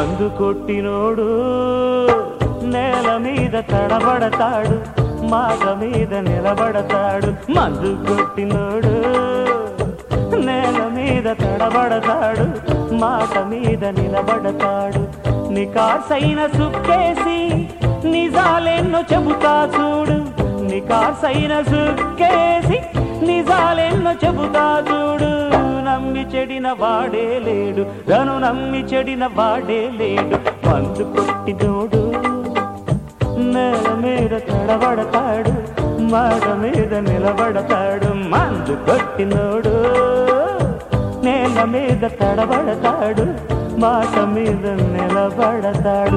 మందు కొట్టినోడు నేల మీద తడబడతాడు మాట మీద నిలబడతాడు మందు కొట్టినోడు నేల మీద తడబడతాడు మాట మీద నిలబడతాడు నికాసైన సుక్కేసి నిజాలెన్నో చెబుతా చూడు నికాసైన సుక్కేసి నిజాలెన్నో చెబుతా చూడు నమ్మి చెడిన వాడే లేడు రను నమ్మి చెడిన వాడే లేడు మందు కొట్టినోడు నేల మీద తడబడతాడు మాట మీద నిలబడతాడు మందు కొట్టినోడు నేల మీద తడబడతాడు మాట మీద నిలబడతాడు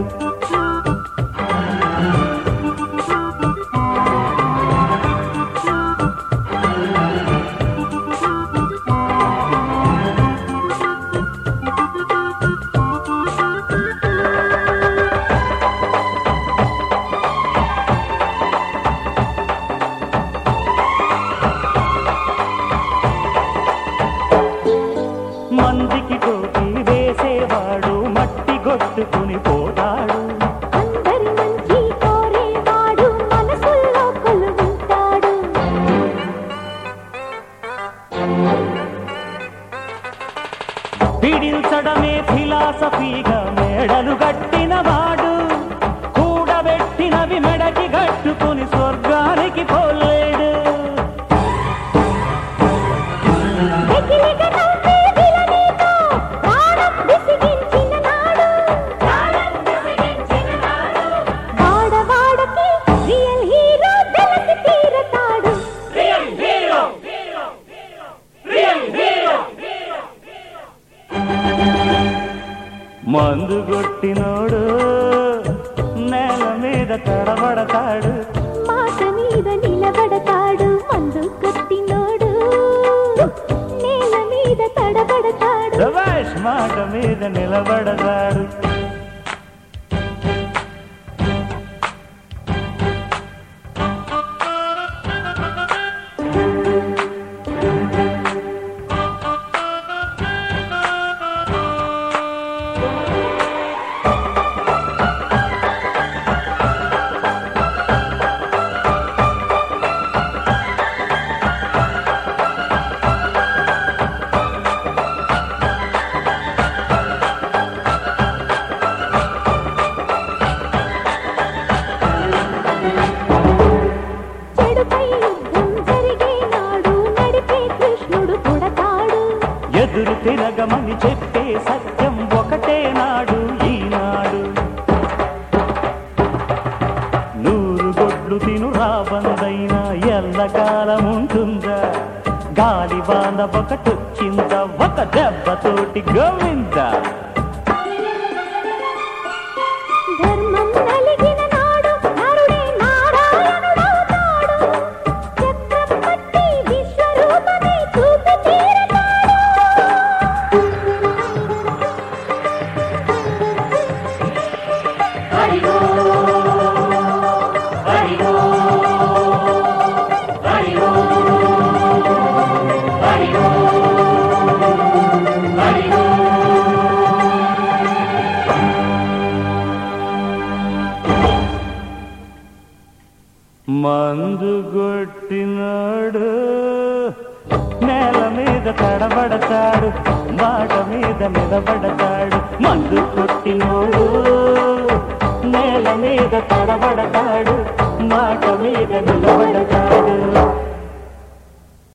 మందికి టోపీ వేసేవాడు మట్టి కొట్టుకుని పోతాడు అందరి మంచి కోరేవాడు మనసుల్లో కొలువుంటాడు పీడించడమే ఫిలాసఫీగా మేడలు కట్టిన వాడు కూడబెట్టినవి మెడకి కట్టుకుని స్వర్గానికి పోలేడు వెకిలిగా నవ్వే విలనీతో ప్రాణం విసిగించిన నాడు వాడవాడకి రియల్ హీరో తెలిసి తీరతాడు మందు కొట్టినోడు నేల మీద తడబడతాడు మాట మీద నిలబడతాడు మందు కొట్టినోడు నేల మీద తడబడతాడు రమేష్ మాట మీద నిలబడతాడు చెడుపై యుద్ధం జరిగే నాడు నడిపే కృష్ణుడు పుడతాడు ఎదురు తిరగమని చెప్పే సత్యం ఒకటే నాడు ఈనాడు నూరు గొడ్లు తిను రాబందైనా ఎల్లకాలం ఉంటుందా గాలి బాంద ఒకటొచ్చిందా ఒక దెబ్బతోటి గోవిందా ధర్మం నలిగిన నాడు నరుడే నారాయణుడవుతాడు చక్రం పట్టి విశ్వరూపమే చూపి తీరతాడు మందు కొట్టినాడు నేల మీద తడబడతాడు మాట మీద నిలబడతాడు మందు కొట్టినోడు నేల మీద తడబడతాడు మాట మీద నిలబడతాడు